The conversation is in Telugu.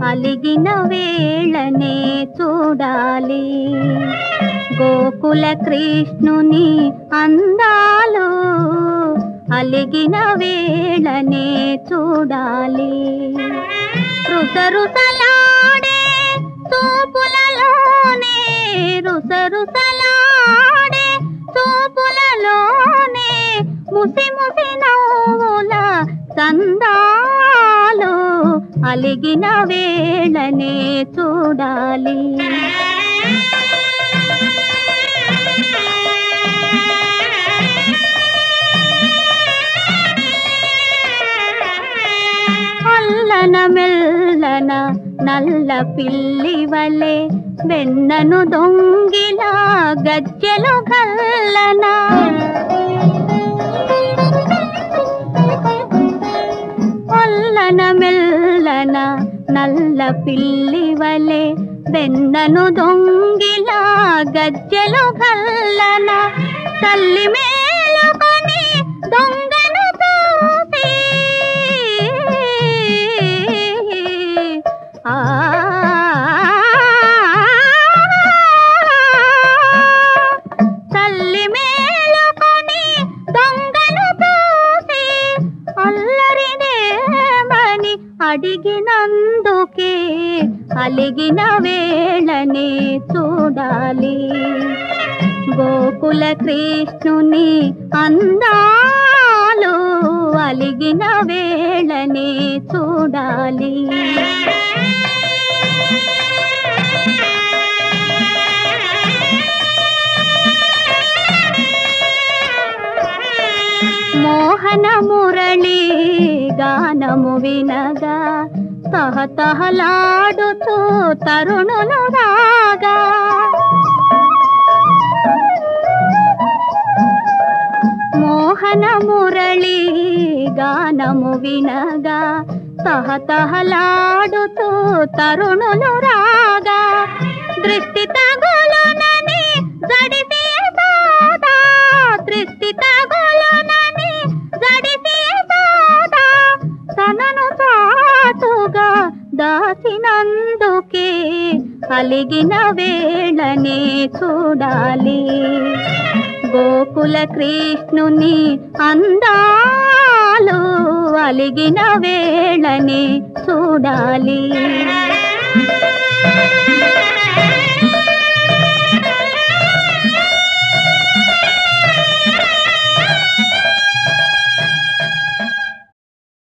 అలిగిన వేళనే చూడాలి గోకుల కృష్ణుని అందాలు అలిగిన వేళనే చూడాలి రుసరుసలాడే చూపులలోనే రుసరుసలాడే చూపులలోనే ముసి ముసి నవ్వుల సందాలు అలిగిన వేళనే చూడాలి అల్లన మెల్లన నల్ల పిల్లి వలె వెన్నను దొంగిలా గజ్జెలు గల్లన అల్లన మెల్లన నల్ల పిల్లి వలె వెన్నను దొంగిలా గజ్జెలు గల్లన తల్లి మేలుకొని దొంగను చూసి ఆ తల్లి మేలుకొని దొంగను చూసి అల్లరినేమని అడిగినందుకే అలిగిన వేళనే చూడాలి గోకుల కృష్ణుని అందాలు అలిగిన వేళనే చూడాలి మోహన మురళి గానము వినగా తహతహలాడుతూ తరుణులు రాగా మోహన మురళి గానము వినగా తహతహలాడుతూ తరుణులు రాగా దృష్టి తగులునని జడిసి సోదా దృష్టి తగులునని జడిసి సోదా తనను చాటుగా దాచినందుకే అలిగిన వేళనే చూడాలి గోకుల కృష్ణుని అందాలు అలిగిన వేళనే చూడాలి